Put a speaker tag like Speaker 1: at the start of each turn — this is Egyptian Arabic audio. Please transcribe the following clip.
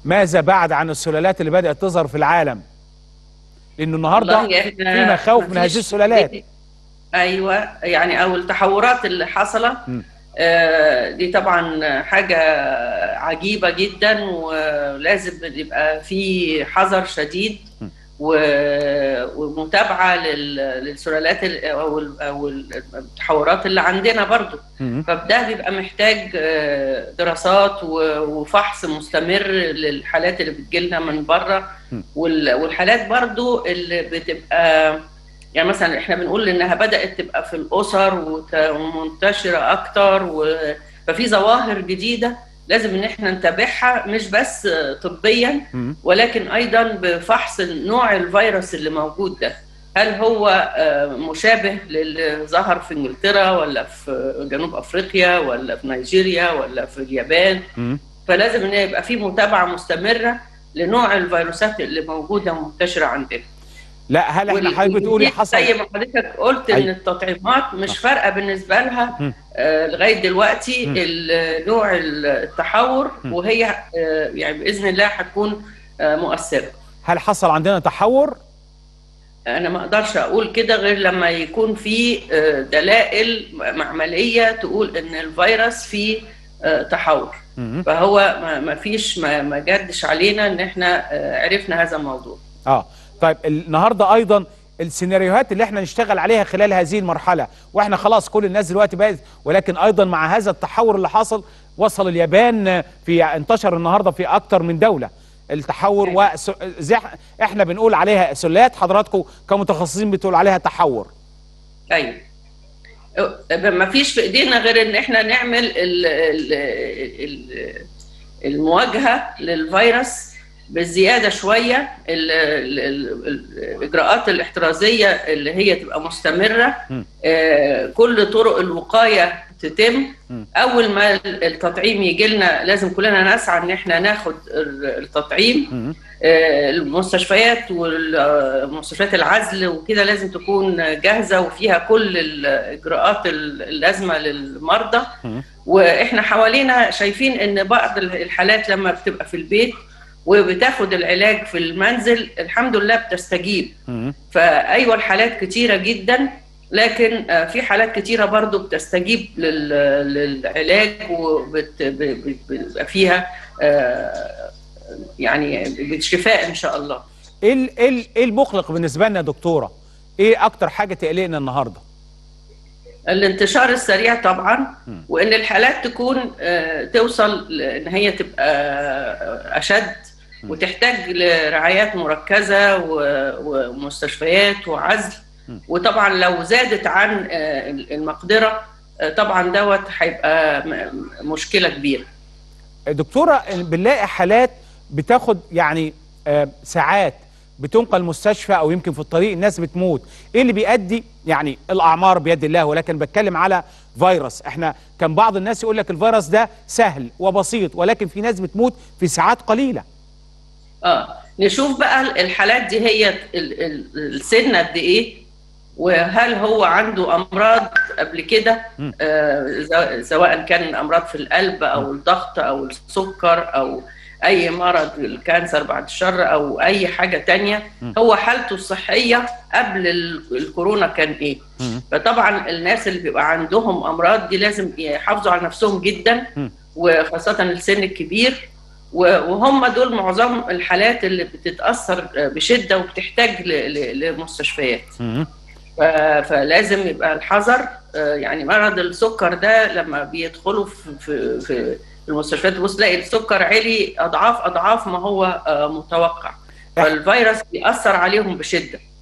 Speaker 1: ماذا بعد عن السلالات اللي بدات تظهر في العالم لانه النهارده
Speaker 2: والله
Speaker 1: في
Speaker 2: إحنا
Speaker 1: مخاوف من هذه
Speaker 2: مفيش-
Speaker 1: السلالات
Speaker 2: ايوه يعني او التحورات اللي حصلت
Speaker 1: م.
Speaker 2: آه، دي طبعا حاجه عجيبه جدا ولازم يبقى في حذر شديد
Speaker 1: م.
Speaker 2: و- ومتابعه لل- للسلالات ال- او ال- او التحورات اللي عندنا برضو
Speaker 1: مم.
Speaker 2: فده بيبقى محتاج آه، دراسات و- وفحص مستمر للحالات اللي بتجيلنا من بره
Speaker 1: م.
Speaker 2: وال- والحالات برضو اللي بتبقى يعني مثلا احنا بنقول انها بدات تبقى في الاسر وت- ومنتشره اكتر و- ففي ظواهر جديده لازم ان احنا نتابعها مش بس طبيا
Speaker 1: مم.
Speaker 2: ولكن ايضا بفحص نوع الفيروس اللي موجود ده هل هو آه، مشابه للي ظهر في انجلترا ولا في جنوب افريقيا ولا في نيجيريا ولا في اليابان
Speaker 1: مم.
Speaker 2: فلازم ان يبقى في متابعه مستمره لنوع الفيروسات اللي موجوده ومنتشره عندنا
Speaker 1: لا هل احنا
Speaker 2: وال-
Speaker 1: حضرتك بتقولي
Speaker 2: والجديد
Speaker 1: حصل
Speaker 2: زي ما حضرتك قلت ان
Speaker 1: أيوة.
Speaker 2: التطعيمات مش فارقه بالنسبه لها
Speaker 1: مم.
Speaker 2: آه لغايه دلوقتي
Speaker 1: مم.
Speaker 2: ال- نوع التحور
Speaker 1: مم.
Speaker 2: وهي آه يعني باذن الله هتكون آه مؤثره
Speaker 1: هل حصل عندنا تحور
Speaker 2: انا ما اقدرش اقول كده غير لما يكون في آه، دلائل معمليه تقول ان الفيروس فيه آه، تحور
Speaker 1: مم.
Speaker 2: فهو ما- ما فيش ما ما جدش علينا ان احنا آه، عرفنا هذا الموضوع
Speaker 1: اه طيب النهارده ايضا السيناريوهات اللي احنا نشتغل عليها خلال هذه المرحله واحنا خلاص كل الناس دلوقتي بقت ولكن ايضا مع هذا التحور اللي حصل وصل اليابان في انتشر النهارده في اكتر من دوله التحور
Speaker 2: أيوة.
Speaker 1: وس... زي احنا بنقول عليها سلات حضراتكم كمتخصصين بتقول عليها تحور
Speaker 2: ايوه ما فيش في ايدينا غير ان احنا نعمل ال ال ال المواجهه للفيروس بزياده شويه ال ال ال الاجراءات الاحترازيه اللي هي تبقى مستمره
Speaker 1: م.
Speaker 2: آه، كل طرق الوقايه تتم
Speaker 1: م.
Speaker 2: اول ما التطعيم يجي لنا لازم كلنا نسعى ان احنا ناخد ال- التطعيم
Speaker 1: مم.
Speaker 2: آه، المستشفيات والمستشفيات العزل وكده لازم تكون جاهزه وفيها كل الاجراءات اللازمه للمرضى
Speaker 1: مم.
Speaker 2: واحنا حوالينا شايفين ان بعض الحالات لما بتبقى في البيت وبتاخد العلاج في المنزل الحمد لله بتستجيب
Speaker 1: مم.
Speaker 2: فايوه الحالات كتيره جدا لكن آه، في حالات كتيره برضو بتستجيب لل- للعلاج وبيبقى فيها آه، يعني بالشفاء ان شاء الله
Speaker 1: ايه ال- ايه ال- ايه المقلق بالنسبه لنا يا دكتوره ايه اكتر حاجه تقلقنا النهارده
Speaker 2: الانتشار السريع طبعا
Speaker 1: م.
Speaker 2: وان الحالات تكون آه، توصل ان هي تبقى آه، اشد
Speaker 1: م.
Speaker 2: وتحتاج لرعايات مركزه و- ومستشفيات وعزل
Speaker 1: م.
Speaker 2: وطبعا لو زادت عن آه، المقدره آه، طبعا دوت هيبقى م- مشكله كبيره
Speaker 1: دكتوره بنلاقي حالات بتاخد يعني آه، ساعات بتنقل مستشفى او يمكن في الطريق الناس بتموت ايه اللي بيؤدي يعني الاعمار بيد الله ولكن بتكلم على فيروس احنا كان بعض الناس يقول لك الفيروس ده سهل وبسيط ولكن في ناس بتموت في ساعات قليله
Speaker 2: اه نشوف بقى الحالات دي هي ال- ال- السن قد ايه وهل هو عنده امراض قبل كده
Speaker 1: م.
Speaker 2: آه ز- سواء كان امراض في القلب او الضغط او السكر او اي مرض الكانسر بعد الشر او اي حاجه تانية
Speaker 1: م.
Speaker 2: هو حالته الصحيه قبل ال- الكورونا كان ايه
Speaker 1: مم.
Speaker 2: فطبعا الناس اللي بيبقى عندهم امراض دي لازم يحافظوا على نفسهم جدا
Speaker 1: م.
Speaker 2: وخاصه السن الكبير و- وهم دول معظم الحالات اللي بتتاثر بشده وبتحتاج ل- ل- لمستشفيات
Speaker 1: مم.
Speaker 2: ف- فلازم يبقى الحذر آه، يعني مرض السكر ده لما بيدخلوا في في في المستشفيات تبص تلاقي السكر عالي اضعاف اضعاف ما هو آه، متوقع فالفيروس بيأثر عليهم بشده